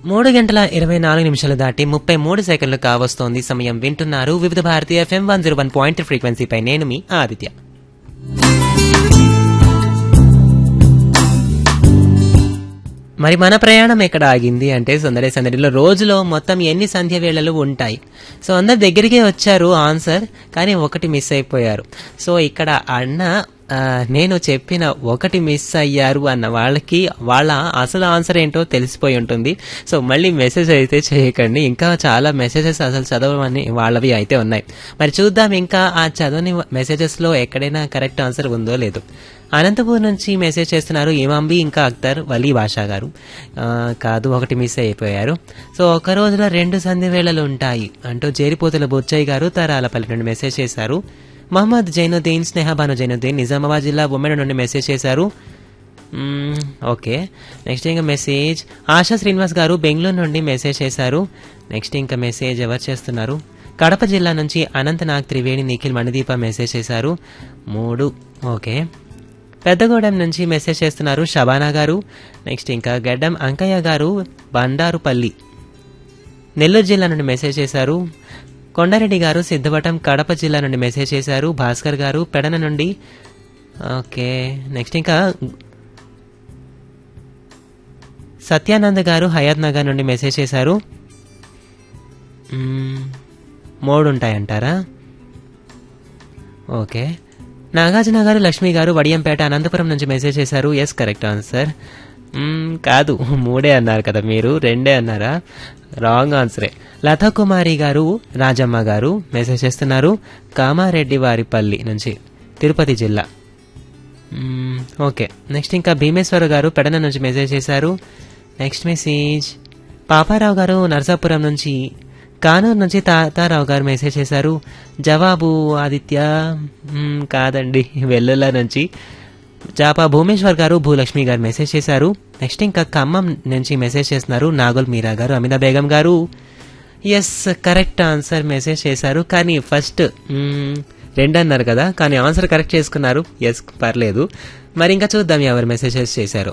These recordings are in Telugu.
మూడు గంటల ఇరవై నాలుగు నిమిషాలు దాటి ముప్పై మూడు సెకండ్లు కావస్తోంది సమయం వింటున్నారు Vividh Bharati FM one zero one point ఫ్రీక్వెన్సీపై నేను మీ ఆదిత్య మరి మన ప్రయాణం ఎక్కడ ఆగింది అంటే సందడి సందడిలో రోజులో మొత్తం ఎన్ని సంధ్య వేళలు ఉంటాయి సో అందరు దగ్గరికే వచ్చారు ఆన్సర్ కానీ ఒకటి మిస్ అయిపోయారు సో ఇక్కడ అన్న ఆ, నేను చెప్పిన ఒకటి మిస్ అయ్యారు అన్న వాళ్ళకి వాళ్ళ అసలు ఆన్సర్ ఏంటో తెలిసిపోయి ఉంటుంది సో మళ్ళీ మెసేజ్ అయితే చేయకండి ఇంకా చాలా మెసేజెస్ అసలు చదవమని వాళ్ళవి అయితే ఉన్నాయి మరి చూద్దాం ఇంకా ఆ చదవని మెసేజెస్లో ఎక్కడైనా కరెక్ట్ ఆన్సర్ ఉందో లేదో అనంతపూర్ నుంచి మెసేజ్ చేస్తున్నారు ఇమాంబి ఇంకా అఖ్తర్ వలీ భాషా గారు ఆ, కాదు ఒకటి మిస్ అయిపోయారు సో ఒక రోజులో రెండు సంధి వేళలు ఉంటాయి అంటూ జేరిపోతుల బొచ్చయ్య గారు తరాలపల్లి నుండి మెసేజ్ చేశారు మహమ్మద్ జైనుద్దీన్ స్నేహబాను జైనుద్దీన్ నిజామాబాద్ జిల్లా బొమ్మెడ నుండి మెసేజ్ చేశారు మ్మ్, ఓకే నెక్స్ట్ ఇంకా మెసేజ్ ఆశా శ్రీనివాస్ గారు బెంగళూరు నుండి మెసేజ్ చేశారు నెక్స్ట్ ఇంకా మెసేజ్ ఎవరు చేస్తున్నారు కడప జిల్లా నుంచి అనంతనాగ్ త్రివేణి నిఖిల్ మణిదీప మెసేజ్ చేశారు మూడు ఓకే పెద్దగూడెం నుంచి మెసేజ్ చేస్తున్నారు షబానా గారు నెక్స్ట్ ఇంకా గడ్డం అంకయ్య గారు బండారుపల్లి నెల్లూరు జిల్లా నుండి మెసేజ్ చేశారు కొండారెడ్డి గారు సిద్ధవటం కడప జిల్లా నుండి మెసేజ్ చేశారు భాస్కర్ గారు పెడన నుండి ఓకే నెక్స్ట్ ఇంకా సత్యానంద్ గారు హయాత్ నగర్ నుండి మెసేజ్ చేశారు మ్మ్, మూడు ఉంటాయంటారా ఓకే నాగార్జున గారు లక్ష్మి గారు వడియంపేట అనంతపురం నుంచి మెసేజ్ చేశారు ఎస్ కరెక్ట్ ఆన్సర్ మ్మ్, కాదు మూడే అన్నారు కదా మీరు రెండే అన్నారా రాంగ్ ఆన్సరే లతా కుమారి గారు రాజమ్మ గారు మెసేజ్ చేస్తున్నారు కామారెడ్డి వారిపల్లి నుంచి తిరుపతి జిల్లా మ్మ్, ఓకే నెక్స్ట్ ఇంకా భీమేశ్వర గారు పెడన నుంచి మెసేజ్ చేశారు నెక్స్ట్ మెసేజ్ పాపారావు గారు నరసాపురం నుంచి కానూరు నుంచి తాతారావు గారు మెసేజ్ చేశారు జవాబు ఆదిత్య మ్మ్, కాదండి వెల్లుల నుంచి జాపా భూమేశ్వర్ గారు భూలక్ష్మి గారు మెసేజ్ చేశారు నెక్స్ట్ ఇంకా ఖమ్మం నుంచి మెసేజ్ చేస్తున్నారు నాగుల్ మీరా గారు అమినా బేగం గారు ఎస్ కరెక్ట్ ఆన్సర్ మెసేజ్ చేశారు కానీ ఫస్ట్ మ్మ్, రెండు అన్నారు కదా కానీ ఆన్సర్ కరెక్ట్ చేసుకున్నారు ఎస్ పర్లేదు మరి ఇంకా చూద్దాం ఎవరు మెసేజెస్ చేశారో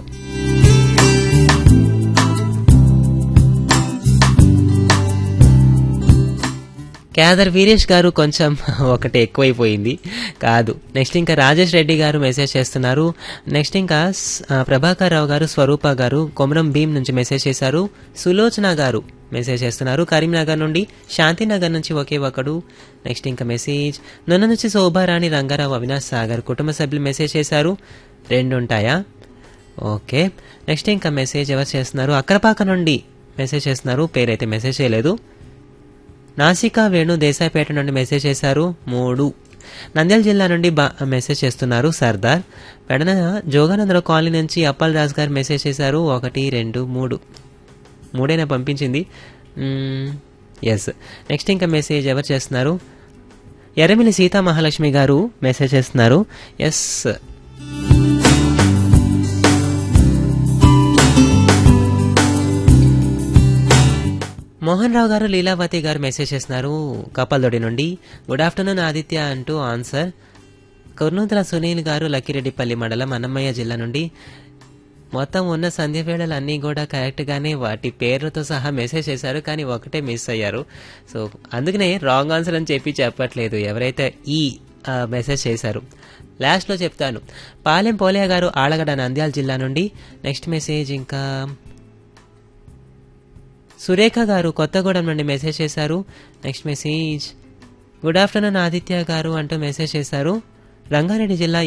కేదర్ వీరేష్ గారు కొంచెం ఒకటి ఎక్కువైపోయింది కాదు నెక్స్ట్ ఇంకా రాజేష్ రెడ్డి గారు మెసేజ్ చేస్తున్నారు నెక్స్ట్ ఇంకా స్- ఆ, ప్రభాకర్ రావు గారు స్వరూప గారు కొమరం భీం నుంచి మెసేజ్ చేశారు సులోచన గారు మెసేజ్ చేస్తున్నారు కరీంనగర్ నుండి శాంతినగర్ నుంచి ఒకే ఒకడు నెక్స్ట్ ఇంకా మెసేజ్ నన్ను నుంచి శోభారాణి రంగారావు అవినాష్ సాగర్ కుటుంబ సభ్యులు మెసేజ్ చేశారు రెండు ఉంటాయా ఓకే నెక్స్ట్ ఇంకా మెసేజ్ ఎవరు చేస్తున్నారు అక్కరపాక నుండి మెసేజ్ చేస్తున్నారు పేరైతే మెసేజ్ చేయలేదు నాసికా వేణు దేశాయిపేట నుండి మెసేజ్ చేశారు మూడు నంద్యాల జిల్లా నుండి బా మెసేజ్ చేస్తున్నారు సర్దార్ పెడన జోగానందరావు కాలనీ నుంచి అప్పల్ రాజ్ గారు మెసేజ్ చేశారు ఒకటి రెండు మూడు మూడైనా పంపించింది ఎస్ నెక్స్ట్ ఇంకా మెసేజ్ ఎవరు చేస్తున్నారు ఎర్రమిల్లి సీతా మహాలక్ష్మి గారు మెసేజ్ చేస్తున్నారు ఎస్ మోహన్ రావు గారు లీలావతి గారు మెసేజ్ చేస్తున్నారు కపల్దొడి నుండి గుడ్ ఆఫ్టర్నూన్ ఆదిత్య అంటూ ఆన్సర్ కుర్నూతల సునీల్ గారు లక్కిరెడ్డిపల్లి మండలం అన్నమయ్య జిల్లా నుండి మొత్తం ఉన్న సంధ్య వేళలు అన్నీ కూడా కరెక్ట్గానే వాటి పేర్లతో సహా మెసేజ్ చేశారు కానీ ఒకటే మిస్ అయ్యారు సో అందుకనే రాంగ్ ఆన్సర్ అని చెప్పి చెప్పట్లేదు ఎవరైతే ఈ ఆ, మెసేజ్ చేశారు లాస్ట్లో చెప్తాను పాలెం పోలియా గారు ఆలగడ నంద్యాల జిల్లా నుండి నెక్స్ట్ మెసేజ్ ఇంకా సురేఖ గారు కొత్తగూడెం నుండి మెసేజ్ చేశారు next message good afternoon Aditya garu అంటూ మెసేజ్ చేశారు రంగారెడ్డి జిల్లా